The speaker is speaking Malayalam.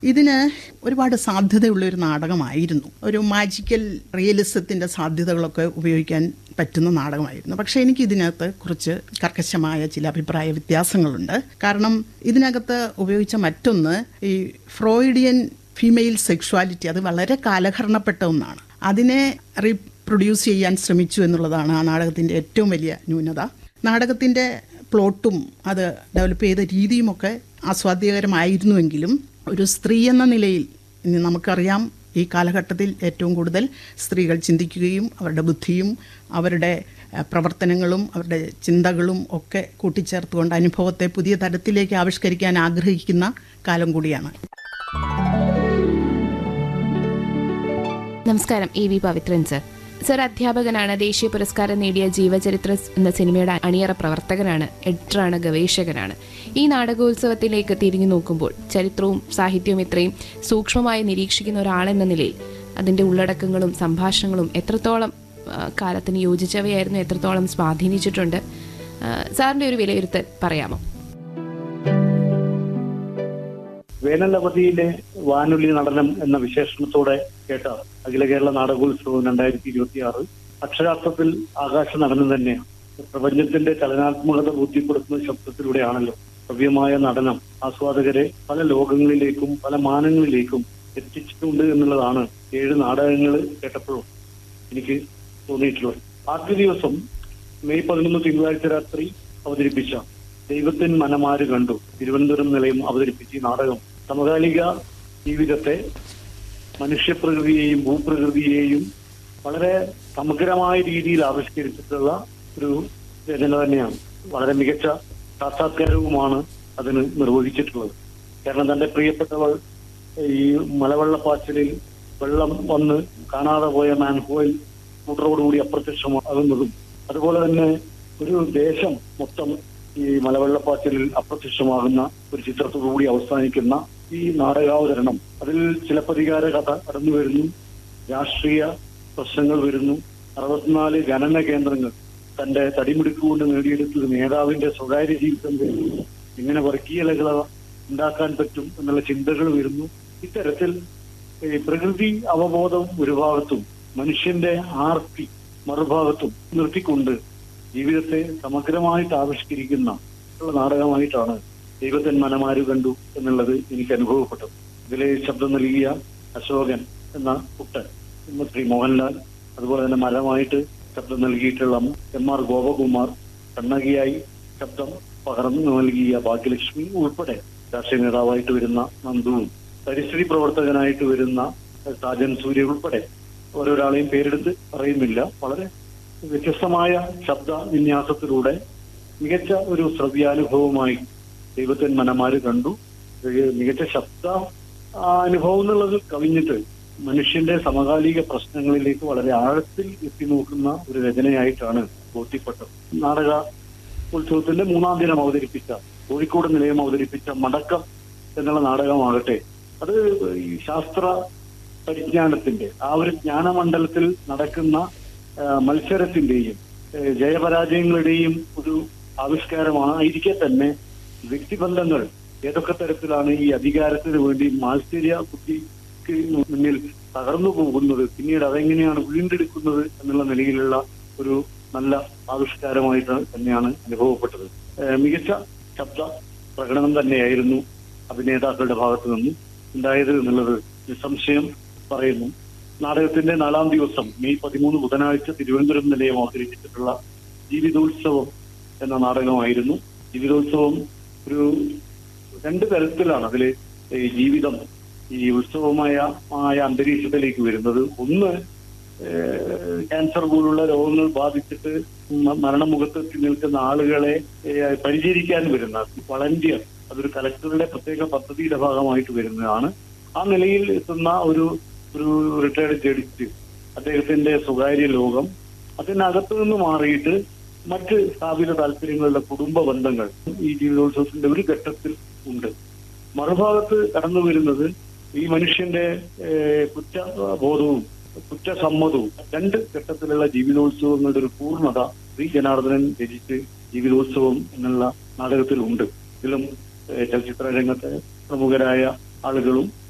ഇതിന് ഒരുപാട് സാധ്യതയുള്ള ഒരു നാടകമായിരുന്നു ഒരു മാജിക്കൽ റിയലിസത്തിന്റെ സാധ്യതകളൊക്കെ ഉപയോഗിക്കാൻ പറ്റുന്ന നാടകമായിരുന്നു പക്ഷേ എനിക്ക് ഇതിനകത്ത് കുറച്ച് കർക്കശമായ ചില അഭിപ്രായ വ്യത്യാസങ്ങളുണ്ട് കാരണം ഇതിനകത്ത് ഉപയോഗിച്ച മറ്റൊന്ന് ഈ ഫ്രോയിഡിയൻ ഫീമെയിൽ സെക്ഷുവാലിറ്റി അത് വളരെ കാലഹരണപ്പെട്ട ഒന്നാണ് അതിനെ റീപ്രൊഡ്യൂസ് ചെയ്യാൻ ശ്രമിച്ചു എന്നുള്ളതാണ് ആ നാടകത്തിൻ്റെ ഏറ്റവും വലിയ ന്യൂനത നാടകത്തിൻ്റെ പ്ലോട്ടും അത് ഡെവലപ്പ് ചെയ്ത രീതിയുമൊക്കെ ആസ്വാദ്യകരമായിരുന്നുവെങ്കിലും ഒരു സ്ത്രീ എന്ന നിലയിൽ ഇനി നമുക്കറിയാം ഈ കാലഘട്ടത്തിൽ ഏറ്റവും കൂടുതൽ സ്ത്രീകൾ ചിന്തിക്കുകയും അവരുടെ ബുദ്ധിയും അവരുടെ അഹ്, പ്രവർത്തനങ്ങളും അവരുടെ ചിന്തകളും ഒക്കെ കൂട്ടിച്ചേർത്തുകൊണ്ട് അനുഭവത്തെ പുതിയ തരത്തിലേക്ക് ആവിഷ്കരിക്കാൻ ആഗ്രഹിക്കുന്ന കാലം കൂടിയാണ് നമസ്കാരം A V Pavithran sir sir അധ്യാപകനാണ് ദേശീയ പുരസ്കാരം നേടിയ ജീവചരിത്ര എന്ന സിനിമയുടെ അണിയറ പ്രവർത്തകനാണ് എഡിറ്ററാണ് ഗവേഷകനാണ് ഈ നാടകോത്സവത്തിലേക്ക് തിരിഞ്ഞു നോക്കുമ്പോൾ ചരിത്രവും സാഹിത്യവും ഇത്രയും സൂക്ഷ്മമായി നിരീക്ഷിക്കുന്ന ഒരാളെന്ന നിലയിൽ അതിൻ്റെ ഉള്ളടക്കങ്ങളും സംഭാഷണങ്ങളും എത്രത്തോളം ആ, കാലത്തിന് യോജിച്ചവയായിരുന്നു എത്രത്തോളം സ്വാധീനിച്ചിട്ടുണ്ട് ആ, സാറിൻ്റെ ഒരു വിലയിരുത്തൽ പറയാമോ വേനലവധിയിലെ വാനൊലി നടനം എന്ന വിശേഷണത്തോടെ കേട്ട അഖില കേരള നാടകോത്സവം രണ്ടായിരത്തി ഇരുപത്തി ആറ് അക്ഷരാർത്ഥത്തിൽ ആകാശ നടനം തന്നെയാണ് പ്രപഞ്ചത്തിന്റെ ചലനാത്മകത ബോധ്യപ്പെടുത്തുന്ന ശബ്ദത്തിലൂടെയാണല്ലോ ഭവ്യമായ നടനം ആസ്വാദകരെ പല ലോകങ്ങളിലേക്കും പല മാനങ്ങളിലേക്കും എത്തിച്ചിട്ടുണ്ട് എന്നുള്ളതാണ് ഏഴ് നാടകങ്ങൾ കേട്ടപ്പോഴും എനിക്ക് തോന്നിയിട്ടുള്ളത് ആദ്യ ദിവസം മെയ് പതിനൊന്ന് തിങ്കളാഴ്ച രാത്രി അവതരിപ്പിച്ച ദൈവത്തിൻ മനമാര് കണ്ടു തിരുവനന്തപുരം നിലയം അവതരിപ്പിച്ച ഈ നാടകം സമകാലിക ജീവിതത്തെ മനുഷ്യപ്രകൃതിയെയും ഭൂപ്രകൃതിയെയും വളരെ സമഗ്രമായ രീതിയിൽ ആവിഷ്കരിച്ചിട്ടുള്ള ഒരു രചന തന്നെയാണ് വളരെ മികച്ച സാക്ഷാത്കാരവുമാണ് അതിന് നിർവഹിച്ചിട്ടുള്ളത് കാരണം തന്റെ പ്രിയപ്പെട്ടവൾ ഈ മലവെള്ളപ്പാച്ചിലിൽ വെള്ളം വന്ന് കാണാതെ പോയ മാൻഹോയിൽ കൂട്ടറോടുകൂടി അപ്രത്യക്ഷമാകുന്നതും അതുപോലെ തന്നെ ഒരു ദേശം മൊത്തം ഈ മലവെള്ളപ്പാച്ചിലിൽ അപ്രത്യക്ഷമാകുന്ന ഒരു ചിത്രത്തോടുകൂടി അവസാനിക്കുന്ന ഈ നാടകാവതരണം അതിൽ ചിലപ്പതികാര കഥ കടന്നു വരുന്നു രാഷ്ട്രീയ പ്രശ്നങ്ങൾ വരുന്നു അറുപത്തിനാല് ഗണന കേന്ദ്രങ്ങൾ തന്റെ തടിമിടുക്കുകൊണ്ട് നേടിയെടുത്തത് നേതാവിന്റെ സ്വകാര്യ ജീവിതം വരുന്നു എങ്ങനെ വർഗീയതകൾ ഉണ്ടാക്കാൻ പറ്റും എന്നുള്ള ചിന്തകൾ വരുന്നു ഇത്തരത്തിൽ ഈ പ്രകൃതി അവബോധം ഒരു ഭാഗത്തും മനുഷ്യന്റെ ആർത്തി മറുഭാഗത്തും നിർത്തിക്കൊണ്ട് ജീവിതത്തെ സമഗ്രമായിട്ട് ആവിഷ്കരിക്കുന്ന ഉള്ള നാടകമായിട്ടാണ് ദൈവത്തൻ മനമാരു കണ്ടു എന്നുള്ളത് എനിക്ക് അനുഭവപ്പെട്ടത് ഇതിലെ ശബ്ദം നൽകിയ അശോകൻ എന്ന കുട്ടൻ എന്ന ശ്രീ മോഹൻലാൽ അതുപോലെ തന്നെ മരമായിട്ട് ശബ്ദം നൽകിയിട്ടുള്ള എം ആർ ഗോപകുമാർ കണ്ണകിയായി ശബ്ദം പകർന്നു നൽകിയ ഭാഗ്യലക്ഷ്മി ഉൾപ്പെടെ രാഷ്ട്രീയ നേതാവായിട്ട് വരുന്ന നന്ദുവും പരിസ്ഥിതി പ്രവർത്തകനായിട്ട് വരുന്ന സാജൻ സൂര്യ ഉൾപ്പെടെ ഓരോരാളെയും പേരെടുത്ത് പറയുന്നില്ല വളരെ വ്യത്യസ്തമായ ശബ്ദ വിന്യാസത്തിലൂടെ മികച്ച ഒരു ശ്രവ്യാനുഭവമായി ദൈവത്തിൻ മനമാര് കണ്ടു ഒരു മികച്ച ശബ്ദ ആ, അനുഭവം എന്നുള്ളത് കവിഞ്ഞിട്ട് മനുഷ്യന്റെ സമകാലിക പ്രശ്നങ്ങളിലേക്ക് വളരെ ആഴത്തിൽ എത്തി നോക്കുന്ന ഒരു രചനയായിട്ടാണ് ബോധ്യപ്പെട്ടത് നാടക ഉത്സവത്തിന്റെ മൂന്നാം ദിനം അവതരിപ്പിച്ച കോഴിക്കോട് നിലയം അവതരിപ്പിച്ച മടക്കം എന്നുള്ള നാടകമാകട്ടെ അത് ഈ ശാസ്ത്ര പരിജ്ഞാനത്തിന്റെ ആ ഒരു ജ്ഞാനമണ്ഡലത്തിൽ നടക്കുന്ന ആ, മത്സരത്തിന്റെയും ഏ, ജയപരാജയങ്ങളുടെയും ഒരു ആവിഷ്കാരമായിരിക്കെ തന്നെ വ്യക്തിബന്ധങ്ങൾ ഏതൊക്കെ തരത്തിലാണ് ഈ അധികാരത്തിന് വേണ്ടി മാത്സര്യ ബുദ്ധിക്ക് മുന്നിൽ തകർന്നു പോകുന്നത് പിന്നീട് അതെങ്ങനെയാണ് വീണ്ടെടുക്കുന്നത് എന്നുള്ള നിലയിലുള്ള ഒരു നല്ല ആവിഷ്കാരമായിട്ട് തന്നെയാണ് അനുഭവപ്പെട്ടത് ഏഹ് മികച്ച ശബ്ദ പ്രകടനം തന്നെയായിരുന്നു അഭിനേതാക്കളുടെ ഭാഗത്തു നിന്നും ഉണ്ടായത് എന്നുള്ളത് നിസ്സംശയം പറയുന്നു നാടകത്തിന്റെ നാലാം ദിവസം മെയ് പതിമൂന്ന് ബുധനാഴ്ച തിരുവനന്തപുരം നിലയം അവതരിപ്പിച്ചിട്ടുള്ള ജീവിതോത്സവം എന്ന നാടകമായിരുന്നു ജീവിതോത്സവം ഒരു രണ്ട് തരത്തിലാണ് അതില് ഈ ജീവിതം ഈ ഉത്സവമായ ആയ അന്തരീക്ഷത്തിലേക്ക് വരുന്നത് ഒന്ന് ഏഹ് ക്യാൻസർ പോലുള്ള രോഗങ്ങൾ ബാധിച്ചിട്ട് മ- മരണമുഖത്തെത്തി നിൽക്കുന്ന ആളുകളെ ഏഹ് പരിചരിക്കാൻ വരുന്ന വളണ്ടിയർ അതൊരു കലക്ടറുടെ പ്രത്യേക പദ്ധതിയുടെ ഭാഗമായിട്ട് വരുന്നതാണ് ആ നിലയിൽ എത്തുന്ന ഒരു ഒരു റിട്ടയർഡ് ജഡ്ജ് അദ്ദേഹത്തിന്റെ സ്വകാര്യ ലോകം അതിനകത്തു നിന്ന് മാറിയിട്ട് മറ്റ് സ്ഥാപിത താല്പര്യങ്ങളുടെ കുടുംബ ബന്ധങ്ങൾ ഈ ജീവിതോത്സവത്തിന്റെ ഒരു ഘട്ടത്തിൽ ഉണ്ട് മറുഭാഗത്ത് കടന്നു വരുന്നത് ഈ മനുഷ്യന്റെ ഏഹ്, കുറ്റബോധവും കുറ്റസമ്മതവും രണ്ട് ഘട്ടത്തിലുള്ള ജീവിതോത്സവങ്ങളുടെ ഒരു പൂർണ്ണത ശ്രീ ജനാർദ്ദനൻ രചിച്ച് ജീവിതോത്സവം എന്നുള്ള നാടകത്തിലുണ്ട് ഇതിലും ഏഹ്, ചലച്ചിത്ര രംഗത്തെ പ്രമുഖരായ ആളുകളും